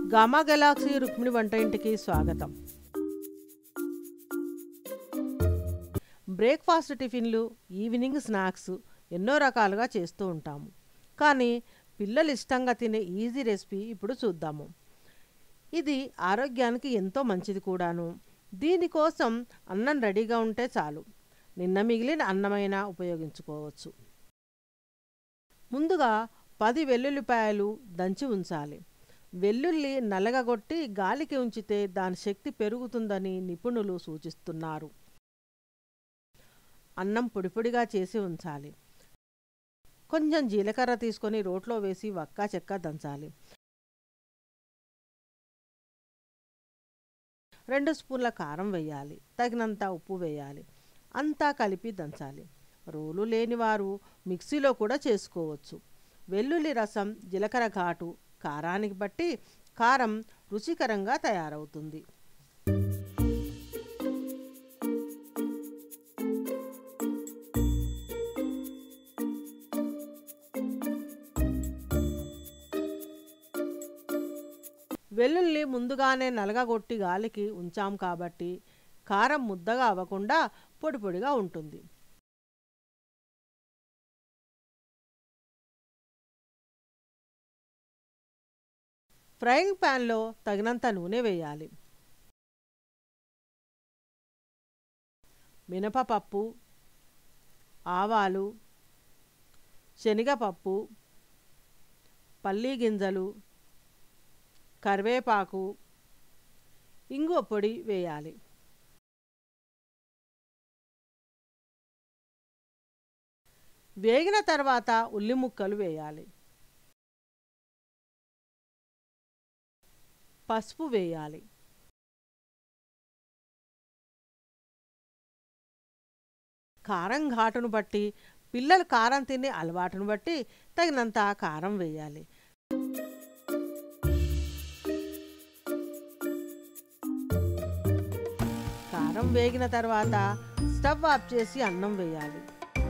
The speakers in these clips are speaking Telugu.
గామా గెలాక్సీ రుక్మిణి వంట ఇంటికి స్వాగతం బ్రేక్ఫాస్ట్ టిఫిన్లు ఈవినింగ్ స్నాక్స్ ఎన్నో రకాలుగా చేస్తూ ఉంటాము కానీ పిల్లలు ఇష్టంగా తినే ఈజీ రెసిపీ ఇప్పుడు చూద్దాము ఇది ఆరోగ్యానికి ఎంతో మంచిది కూడాను దీనికోసం అన్నం రెడీగా ఉంటే చాలు నిన్న మిగిలిన అన్నమైనా ఉపయోగించుకోవచ్చు ముందుగా పది వెల్లుల్లిపాయలు దంచి ఉంచాలి వెల్లుల్లి నలగగొట్టి గాలికి ఉంచితే దాని శక్తి పెరుగుతుందని నిపుణులు సూచిస్తున్నారు అన్నం పొడిపొడిగా చేసి ఉంచాలి కొంచెం జీలకర్ర తీసుకొని రోట్లో వేసి వక్కా చెక్క దంచాలి రెండు స్పూన్ల కారం వేయాలి తగినంత ఉప్పు వేయాలి అంతా కలిపి దంచాలి రోలు లేనివారు మిక్సీలో కూడా చేసుకోవచ్చు వెల్లుల్లి రసం జీలకర్ర ఘాటు కారానికి బట్టి కారం రుచికరంగా తయారవుతుంది వెల్లుల్లి ముందుగానే నలగగొట్టి గాలికి ఉంచాం కాబట్టి కారం ముద్దగా అవ్వకుండా పొడి పొడిగా ఉంటుంది ఫ్రైయింగ్ ప్యాన్లో తగినంత నూనె వేయాలి మినపపప్పు ఆవాలు శనగపప్పు పల్లీ గింజలు కరివేపాకు ఇంగువ పొడి వేయాలి వేగిన తర్వాత ఉల్లి ముక్కలు వేయాలి పసుపు వేయాలి కారం ఘాటును బట్టి పిల్లలు కారం తినే అలవాటును బట్టి తగినంత కారం వేయాలి కారం వేగిన తర్వాత స్టవ్ ఆఫ్ చేసి అన్నం వేయాలి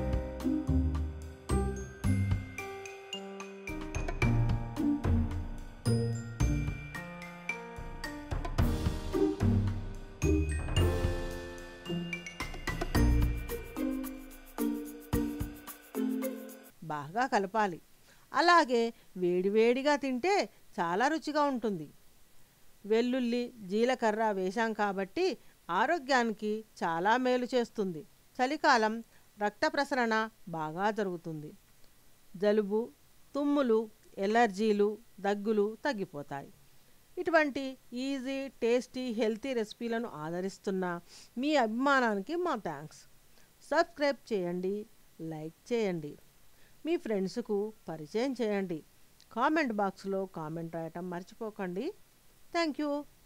బాగా కలపాలి అలాగే వేడివేడిగా తింటే చాలా రుచిగా ఉంటుంది వెల్లుల్లి జీలకర్ర వేశాం కాబట్టి ఆరోగ్యానికి చాలా మేలు చేస్తుంది చలికాలం రక్త ప్రసరణ బాగా జరుగుతుంది జలుబు తుమ్ములు ఎలర్జీలు దగ్గులు తగ్గిపోతాయి ఇటువంటి ఈజీ టేస్టీ హెల్తీ రెసిపీలను ఆదరిస్తున్న మీ అభిమానానికి మా థ్యాంక్స్ సబ్స్క్రైబ్ చేయండి లైక్ చేయండి మీ ఫ్రెండ్స్కు పరిచయం చేయండి కామెంట్ బాక్స్లో కామెంట్ రాయటం మర్చిపోకండి థ్యాంక్ యూ